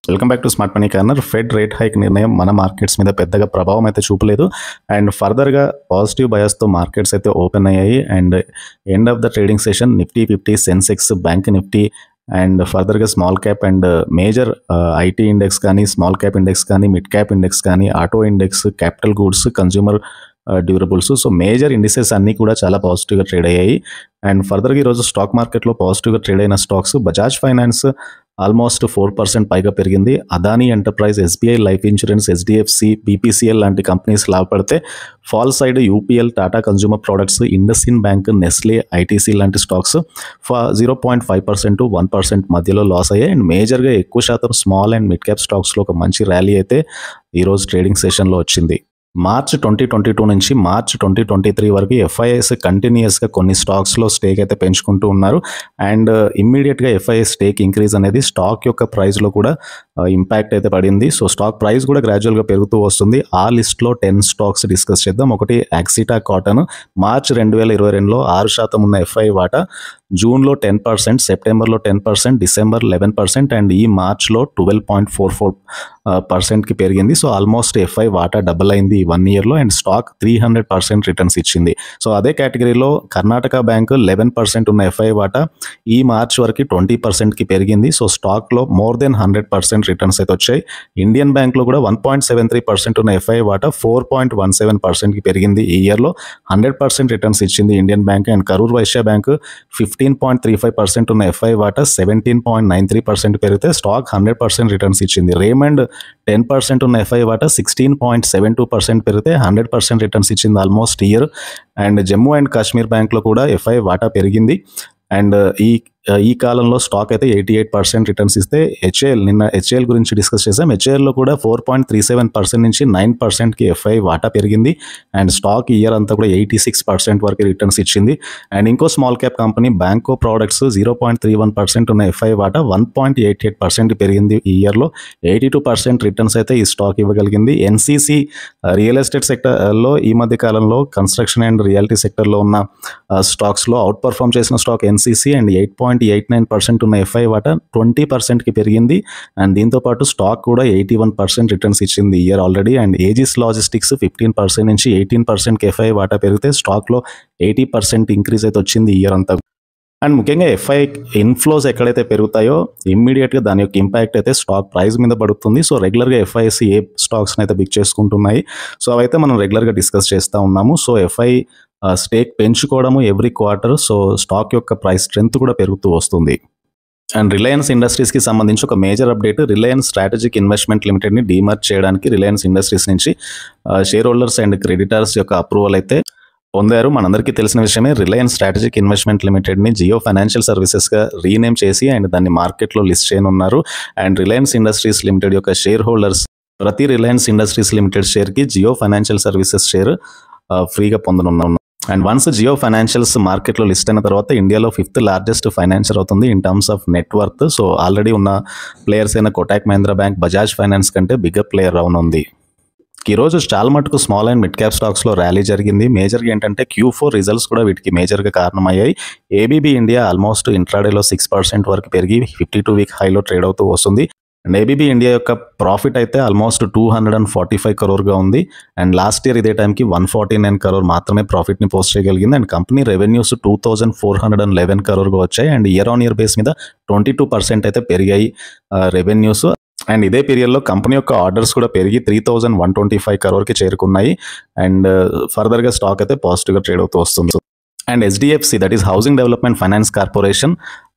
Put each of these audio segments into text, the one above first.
welcome back to smart money corner Fed rate hike నిర్ణయం మన markets మీద పెద్దగా ప్రభావం అయితే చూపలేదు అండ్ ఫర్దర్గా పాజిటివ్ బయాస్తో మార్కెట్స్ అయితే ఓపెన్ అయ్యాయి and end of the trading session Nifty fifty Sensex bank Nifty and ఫర్దర్గా small cap and major IT index కానీ స్మాల్ క్యాప్ ఇండెక్స్ కానీ మిడ్ క్యాప్ ఇండెక్స్ కానీ auto index capital goods consumer durables so major indices అన్నీ కూడా చాలా పాజిటివ్గా trade అయ్యాయి and ఫర్దర్గా ఈరోజు స్టాక్ మార్కెట్లో పాజిటివ్గా ట్రేడ్ అయిన stocks Bajaj finance almost four percent పైగా పెరిగింది Adani enterprise SBI life insurance HDFC BPCL లాంటి కంపెనీస్ లాభపడితే fall side UPL Tata consumer products IndusInd bank Nestle ITC లాంటి stocks zero point five percent to one percent మధ్యలో లాస్ అయ్యాయి అండ్ మేజర్గా ఎక్కువ శాతం స్మాల్ అండ్ మిడ్ క్యాప్ స్టాక్స్లో ఒక మంచి ర్యాలీ అయితే ఈరోజు ట్రేడింగ్ సెషన్లో వచ్చింది మార్చ్ ట్వంటీ ట్వంటీ టూ నుంచి మార్చ్ ట్వంటీ ట్వంటీ త్రీ వరకు ఎఫ్ఐఎస్ కంటిన్యూస్గా కొన్ని స్టాక్స్లో స్టేక్ అయితే పెంచుకుంటూ ఉన్నారు అండ్ ఇమ్మీడియట్గా ఎఫ్ఐఎస్ స్టేక్ ఇంక్రీజ్ అనేది స్టాక్ యొక్క ప్రైస్లో కూడా ఇంపాక్ట్ అయితే పడింది సో స్టాక్ ప్రైస్ కూడా గ్రాడ్యువల్గా పెరుగుతూ వస్తుంది ఆ లిస్ట్లో టెన్ స్టాక్స్ డిస్కస్ చేద్దాం ఒకటి యాక్సిటా కాటన్ మార్చ్ రెండు వేల ఇరవై రెండులో ఆరు శాతం ఉన్న ఎఫ్ఐ వాటా జూన్లో టెన్ పర్సెంట్ సెప్టెంబర్లో ten percent December eleven percent and ఈ మార్చ్లో ట్వెల్వ్ పాయింట్ ఫోర్ ఫోర్ పర్సెంట్కి పెరిగింది సో ఆల్మోస్ట్ ఎఫ్ఐ వాటా డబుల్ అయింది వన్ ఇయర్లో and stock three hundred percent returns ఇచ్చింది సో అదే కేటగిరీలో కర్ణాటక బ్యాంక్ లెవెన్ పర్సెంట్ ఉన్న ఎఫ్ఐ వాటా ఈ మార్చ్ వరకు ట్వంటీ పర్సెంట్కి పెరిగింది సో స్టాక్లో more than hundred percent returns అయితే వచ్చాయి ఇండియన్ బ్యాంక్లో కూడా one point seven three percent ఉన్న ఎఫ్ఐ వాటా ఫోర్ పాయింట్ వన్ సెవెన్ పర్సెంట్కి పెరిగింది ఈ ఇయర్లో హండ్రెడ్ పర్సెంట్ రిటర్న్స్ ఇచ్చింది Indian bank and Karur Vysya bank fifteen point three five percent ఉన్న ఎఫ్ఐ వాటా seventeen point nine three percent పెరిగితే స్టాక్ హండ్రెడ్ పర్సెంట్ రిటర్న్స్ ఇచ్చింది రేమండ్ టెన్ పర్సెంట్ ఉన్న ఎఫ్ఐ వాటా sixteen point seven two percent పెరిగితే హండ్రెడ్ పర్సెంట్ రిటర్న్స్ ఇచ్చింది almost year and Jammu and Kashmir బ్యాంక్లో కూడా ఎఫ్ఐ వాటా పెరిగింది అండ్ ఈ ఈ కాలంలో స్టాక్ అయితే ఎయిటీ ఎయిట్ పర్సెంట్ రిటర్న్స్ ఇస్తే హెచ్ఏఎల్ నిన్న హెచ్ఏఎల్ గురించి డిస్కస్ చేసాం హెచ్ఏఎల్లో కూడా four point three seven percent నుంచి నైన్ పర్సెంట్కి ఎఫ్ఐ వాటా పెరిగింది అండ్ స్టాక్ ఇయర్ అంతా కూడా ఎయిటీ సిక్స్ పర్సెంట్ వరకు రిటర్న్స్ ఇచ్చింది అండ్ ఇంకో small cap company Banco products zero point three one percent ఉన్న ఎఫ్ఐ వాటా one point eight eight percent పెరిగింది ఈ ఇయర్లో ఎయిటీ టూ పర్సెంట్ రిటర్న్స్ అయితే ఈ స్టాక్ ఇవ్వగలిగింది ఎన్సీసీ రియల్ ఎస్టేట్ సెక్టర్లో ఈ మధ్య కాలంలో కన్స్ట్రక్షన్ అండ్ రియాలిటీ సెక్టర్లో ఉన్న స్టాక్స్లో అవుట్ పర్ఫామ్ చేసిన stock NCC and eight point eight nine percent ఉన్న ఎఫ్ఐ వాటా ట్వంటీ పర్సెంట్కి పెరిగింది అండ్ దీంతో పాటు స్టాక్ కూడా ఎయిటీ వన్ పర్సెంట్ రిటర్న్స్ ఇచ్చింది year already and Aegis logistics fifteen percent నుంచి ఎయిటీన్ పర్సెంట్కి ఎఫ్ఐ వాటా పెరిగితే స్టాక్లో ఎయిటీ పర్సెంట్ ఇంక్రీజ్ అయితే వచ్చింది ఇయర్ అంతా అండ్ ముఖ్యంగా ఎఫ్ఐ ఇన్ఫ్లోస్ ఎక్కడైతే పెరుగుతాయో ఇమ్మీడియట్గా దాని యొక్క ఇంపాక్ట్ అయితే స్టాక్ ప్రైస్ మీద పడుతుంది సో రెగ్యులర్గా ఎఫ్ఐఎస్ ఏ స్టాక్స్ని అయితే బిక్ చేసుకుంటున్నాయి సో అవైతే మనం రెగ్యులర్గా డిస్కస్ చేస్తూ ఉన్నాము సో ఎఫ్ఐ స్టేక్ పెంచుకోవడము ఎవ్రీ క్వార్టర్ సో స్టాక్ యొక్క ప్రైస్ స్ట్రెంత్ కూడా పెరుగుతూ వస్తుంది అండ్ రిలయన్స్ ఇండస్ట్రీస్కి సంబంధించి ఒక major update Reliance strategic investment లిమిటెడ్ని డీమర్జ్ చేయడానికి రిలయన్స్ ఇండస్ట్రీస్ నుంచి షేర్ హోల్డర్స్ అండ్ క్రెడిటర్స్ యొక్క అప్రూవల్ అయితే పొందారు మనందరికీ తెలిసిన విషయమే రిలయన్స్ స్ట్రాటజిక్ ఇన్వెస్ట్మెంట్ లిమిటెడ్ని జియో ఫైనాన్షియల్ సర్వీసెస్గా రీనేమ్ చేసి అండ్ దాన్ని మార్కెట్లో లిస్ట్ చేయనున్నారు అండ్ రిలయన్స్ ఇండస్ట్రీస్ లిమిటెడ్ యొక్క షేర్ హోల్డర్స్ ప్రతి Reliance industries limited షేర్కి Jio financial services share ఫ్రీగా పొందనున్నారు అండ్ వన్స్ జియో ఫైనాన్షియల్స్ మార్కెట్లో లిస్ట్ అయిన తర్వాత ఇండియాలో ఫిఫ్త్ లార్జెస్ట్ ఫైనాన్షియర్ అవుతుంది in terms of net worth so already ఉన్న ప్లేయర్స్ అయిన కోటాక్ మహీంద్రా బ్యాంక్ బజాజ్ ఫైనాన్స్ కంటే బిగ్గర్ ప్లేయర్ అవునుంది ఈరోజు చాలా మటుకు స్మాల్ అండ్ మిడ్ క్యాప్ స్టాక్స్లో ర్యాలీ జరిగింది మేజర్గా ఏంటంటే క్యూ ఫోర్ రిజల్ట్స్ కూడా వీటికి మేజర్గా కారణమయ్యాయి ఏబీబీ ఇండియా ఆల్మోస్ట్ ఇంట్రాడేలో సిక్స్ పర్సెంట్ వరకు పెరిగి ఫిఫ్టీ టూ వీక్ హైలో ట్రేడ్ అవుతూ వస్తుంది అండ్ ఏబీబీ ఇండియా యొక్క ప్రాఫిట్ అయితే almost two hundred and forty five కరోర్గా ఉంది అండ్ లాస్ట్ ఇయర్ ఇదే టైంకి వన్ ఫార్టీ నైన్ కరోర్ మాత్రమే ప్రాఫిట్ని పోస్ట్ చేయగలిగింది and company revenues two thousand four hundred and eleven కరోర్గా వచ్చాయి and year on year base మీద ట్వంటీ టూ పర్సెంట్ అయితే పెరిగాయి రెవెన్యూస్ అండ్ ఇదే పీరియడ్లో కంపెనీ యొక్క ఆర్డర్స్ కూడా పెరిగి three thousand one twenty five కరోర్కి చేరుకున్నాయి అండ్ ఫర్దర్గా స్టాక్ అయితే పాజిటివ్గా ట్రేడ్ అవుతూ వస్తుంది and HDFC that is housing development finance corporation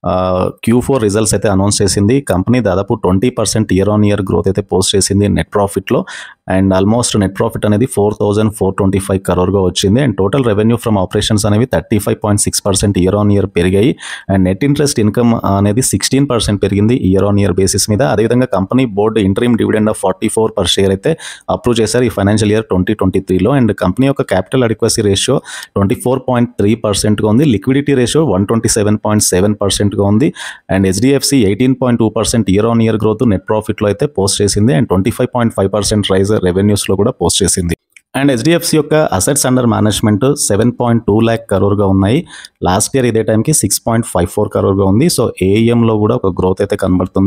Q four results అయితే అనౌన్స్ చేసింది కంపెనీ దాదాపు twenty percent year on year growth అయితే పోస్ట్ చేసింది నెట్ ప్రాఫిట్లో అండ్ ఆల్మోస్ట్ నెట్ ప్రాఫిట్ అనేది four thousand four twenty five కరోర్గా వచ్చింది and total revenue from operations అనేవి thirty five point six percent year on year పెరిగాయి and net interest income అనేది sixteen percent పెరిగింది ఇయర్ ఆన్ ఇయర్ బేసిస్ మీద అదేవిధంగా company board interim dividend of forty four per share అయితే approve చేశారు ఈ financial year twenty twenty త్రీలో and company యొక్క capital adequacy ratio twenty four point three పర్సెంట్గా ఉంది liquidity ratio one twenty seven point seven పర్సెంట్గా ఉంది and HDFC eighteen point two percent year on year growth net ప్రాఫిట్లో అయితే post చేసింది and twenty five point five percent rise రెవెన్యూస్లో కూడా post చేసింది అండ్ హెచ్డిఎఫ్సి యొక్క assets under management seven point two lakh కరోర్గా ఉన్నాయి లాస్ట్ ఇయర్ ఇదే టైంకి సిక్స్ పాయింట్ ఫైవ్ ఫోర్ కరోర్గా ఉంది సో ఏఎంలో కూడా ఒక గ్రోత్ అయితే కనబడుతుంది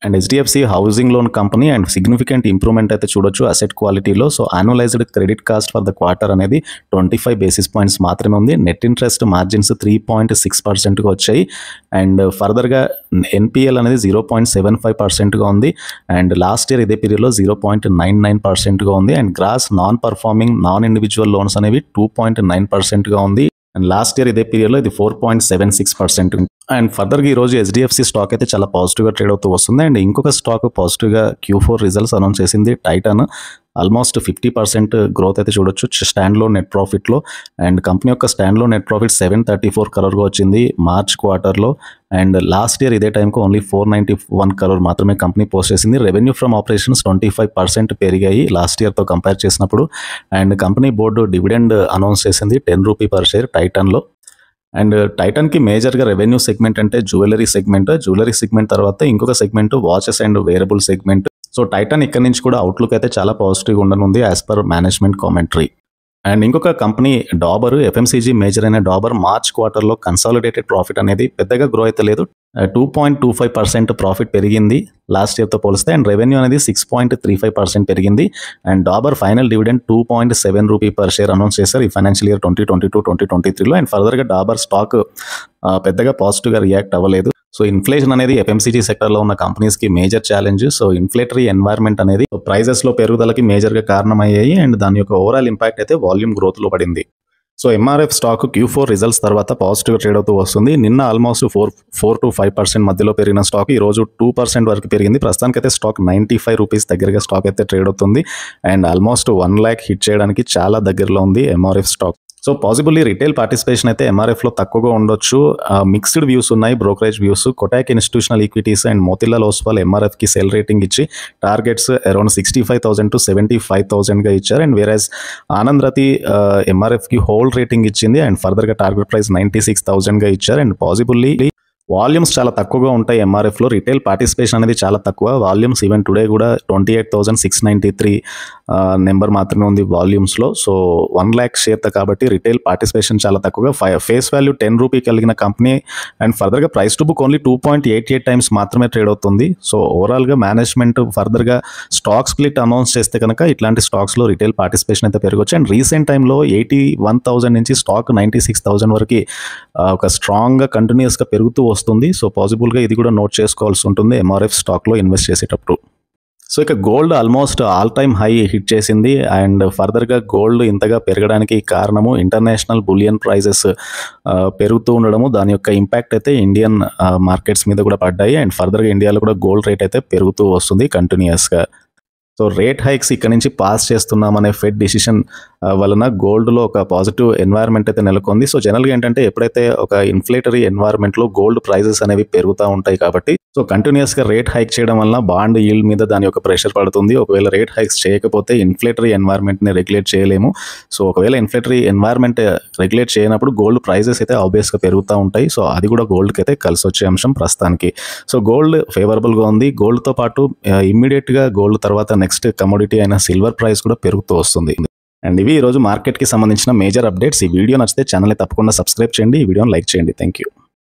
and HDFC housing loan company and significant improvement అయితే చూడొచ్చు అసెట్ క్వాలిటీలో so annualised credit cost for the quarter అనేది ట్వంటీ ఫైవ్ బేసిస్ పాయింట్స్ మాత్రమే ఉంది net interest margins three point six పర్సెంట్గా వచ్చాయి అండ్ ఫర్దర్గా ఎన్పిఎల్ అనేది జీరో పాయింట్ సెవెన్ ఫైవ్ పర్సెంట్గా ఉంది అండ్ లాస్ట్ ఇయర్ ఇదే పీరియడ్లో జీరో పాయింట్ నైన్ నైన్ పర్సెంట్గా ఉంది and gross non performing non individual loans అనేవి టూ పాయింట్ నైన్ పర్సెంట్గా ఉంది అండ్ లాస్ట్ ఇయర్ ఇదే పీరియడ్లో ఇది four point seven six percent and ఫర్దర్గా ఈ రోజు హెచ్డిఎఫ్సి స్టాక్ అయితే చాలా పాజిటివ్గా ట్రేడ్ అవుతూ వస్తుంది అండ్ ఇంకొక స్టాక్ పాజిటివ్గా క్యూ ఫోర్ రిజల్ట్స్ అనౌన్స్ చేసింది Titan almost fifty percent growth అయితే చూడొచ్చు స్టాండ్ లో నెట్ ప్రాఫిట్లో అండ్ కంపెనీ యొక్క standalone net profit seven thirty four కరోర్గా వచ్చింది మార్చ్ క్వార్టర్లో అండ్ లాస్ట్ ఇయర్ ఇదే టైంకి only four ninety one crore మాత్రమే కంపెనీ పోస్ట్ చేసింది revenue from operations twenty five percent పెరిగాయి లాస్ట్ ఇయర్తో కంపేర్ చేసినప్పుడు and company board dividend announce చేసింది టెన్ రూపీ పర్ షేర్ టైటన్లో అండ్ టైటన్కి మేజర్గా రెవెన్యూ సెగ్మెంట్ అంటే జ్యువెలరీ సెగ్మెంట్ జ్యువెలరీ సెగ్మెంట్ తర్వాత ఇంకొక segment watches and wearable segment so Titan ఇక్కడ నుంచి కూడా అవుట్లుక్ అయితే చాలా పాజిటివ్గా ఉండనుంది as per management commentary and ఇంకొక కంపెనీ డాబర్ ఎఫ్ఎంసీజీ మేజర్ అయిన డాబర్ మార్చ్ క్వార్టర్లో కన్సాలిడేటెడ్ ప్రాఫిట్ అనేది పెద్దగా గ్రో అయితే లేదు two point two five percent profit పెరిగింది లాస్ట్ ఇయర్తో పోలిస్తే అండ్ రెవెన్యూ అనేది six point three five percent పెరిగింది and Dabur final dividend two point seven rupee per share announce చేశారు ఈ financial year twenty twenty two twenty twenty త్రీలో and ఫర్దర్గా Dabur stock పెద్దగా పాజిటివ్గా రియాక్ట్ అవ్వలేదు సో ఇన్ఫ్లేషన్ అనేది ఎఫ్ఎంసీజీ సెక్టర్లో ఉన్న కంపెనీస్కి major challenge so inflationary environment అనేది ప్రైజెస్లో పెరుగుదలకి మేజర్గా కారణమయ్యాయి అండ్ దాని యొక్క ఓవరాల్ ఇంపాక్ట్ అయితే వాల్యూమ్ గ్రోత్లో పడింది so MRF stock Q four results తర్వాత పాజిటివ్ ట్రేడ్ అవుతూ వస్తుంది నిన్న almost four four to five percent మధ్యలో పెరిగిన స్టాక్ ఈ రోజు టూ పర్సెంట్ వరకు పెరిగింది ప్రస్తుతానికైతే స్టాక్ నైంటీ ఫైవ్ రూపీస్ దగ్గరగా స్టాక్ అయితే ట్రేడ్ అవుతుంది and almost one lakh hit చేయడానికి చాలా దగ్గరలో ఉంది MRF stock so possibly retail participation అయితే ఎంఆర్ఎఫ్లో తక్కువగా ఉండొచ్చు మిక్స్డ్ వ్యూస్ ఉన్నాయి brokerage views Kotak institutional equities and Motilal Oswal ఎంఆర్ఎఫ్కి సెల్ రేటింగ్ ఇచ్చి targets around sixty five thousand to seventy five థౌసండ్గా ఇచ్చారు అండ్ వేరేజ్ ఆనంద్ రతి ఎంఆర్ఎఫ్కి హోల్డ్ రేటింగ్ ఇచ్చింది అండ్ ఫర్దర్గా టార్గెట్ ప్రైస్ నైంటీ సిక్స్ థౌసండ్గా ఇచ్చారు అండ్ పాసిబుల్లీ వాల్యూమ్స్ చాలా తక్కువగా ఉంటాయి ఎంఆర్ఎఫ్లో రిటైల్ పార్టిసిపేషన్ అనేది చాలా తక్కువ వాల్యూమ్స్ ఈవెన్ టుడే కూడా twenty eight thousand six ninety three number మాత్రమే ఉంది వాల్యూమ్స్లో సో వన్ ల్యాక్ షేర్ కాబట్టి రిటైల్ పార్టిసిపేషన్ చాలా తక్కువగా ఫై ఫేస్ వాల్యూ టెన్ రూపీ కలిగిన కంపెనీ అండ్ ఫర్దర్గా price to book only two point eight eight times మాత్రమే ట్రేడ్ అవుతుంది సో ఓవరాల్గా మేనేజ్మెంట్ ఫర్దర్గా స్టాక్ స్ప్లిట్ అనౌన్స్ చేస్తే కనుక ఇట్లాంటి స్టాక్స్లో రిటైల్ పార్టిసిపేషన్ అయితే పెరగవచ్చు అండ్ రీసెంట్ టైంలో ఎయిటీ వన్ థౌసండ్ నుంచి స్టాక్ నైంటీ సిక్స్ థౌసండ్ వరకు ఒక స్ట్రాంగ్గా కంటిన్యూస్గా పెరుగుతూ వస్తుంది సో పాసిబుల్గా ఇది కూడా నోట్ చేసుకోవాల్సి ఉంటుంది ఎంఆర్ఎఫ్ స్టాక్లో ఇన్వెస్ట్ చేసేటప్పుడు సో ఇక gold almost all time high hit చేసింది అండ్ ఫర్దర్గా గోల్డ్ ఇంతగా పెరగడానికి కారణము ఇంటర్నేషనల్ బులియన్ ప్రైజెస్ పెరుగుతూ ఉండడము దాని యొక్క ఇంపాక్ట్ అయితే ఇండియన్ మార్కెట్స్ మీద కూడా పడ్డాయి అండ్ ఫర్దర్గా ఇండియాలో కూడా గోల్డ్ రేట్ అయితే పెరుగుతూ వస్తుంది కంటిన్యూస్గా సో రేట్ హైక్స్ ఇక్కడ నుంచి పాస్ చేస్తున్నామనే ఫెడ్ డిసిషన్ వలన గోల్డ్లో ఒక పాజిటివ్ ఎన్వైర్న్మెంట్ అయితే నెలకొంది సో జనరల్గా ఏంటంటే ఎప్పుడైతే ఒక ఇన్ఫ్లేటరీ ఎన్వైర్న్మెంట్లో గోల్డ్ ప్రైజెస్ అనేవి పెరుగుతూ ఉంటాయి కాబట్టి సో కంటిన్యూస్గా రేట్ హైక్ చేయడం వల్ల బాండ్ ఈల్డ్ మీద దాని యొక్క ప్రెషర్ పడుతుంది ఒకవేళ రేట్ హైక్స్ చేయకపోతే ఇన్ఫ్లేటరీ ఎన్వైర్న్మెంట్ని రెగ్యులేట్ చేయలేము సో ఒకవేళ ఇన్ఫ్లేటరీ ఎన్వైర్న్మెంట్ రెగ్యులేట్ చేయనప్పుడు గోల్డ్ ప్రైజెస్ అయితే ఆబ్వియస్గా పెరుగుతూ ఉంటాయి సో అది కూడా గోల్డ్కి అయితే కలిసి వచ్చే అంశం ప్రస్తుతానికి సో గోల్డ్ ఫేవరబుల్గా ఉంది గోల్డ్తో పాటు ఇమ్మీడియట్గా గోల్డ్ తర్వాత నెక్స్ట్ కమోడిటీ అయిన సిల్వర్ ప్రైస్ కూడా పెరుగుతూ వస్తుంది అండ్ ఇవి ఈరోజు మార్కెట్కి సంబంధించిన మేజర్ అప్డేట్స్ ఈ వీడియో నచ్చితే ఛానల్ని తప్పకుండా సబ్స్క్రైబ్ చేయండి ఈ వీడియోని లైక్ చేయండి థ్యాంక్ యూ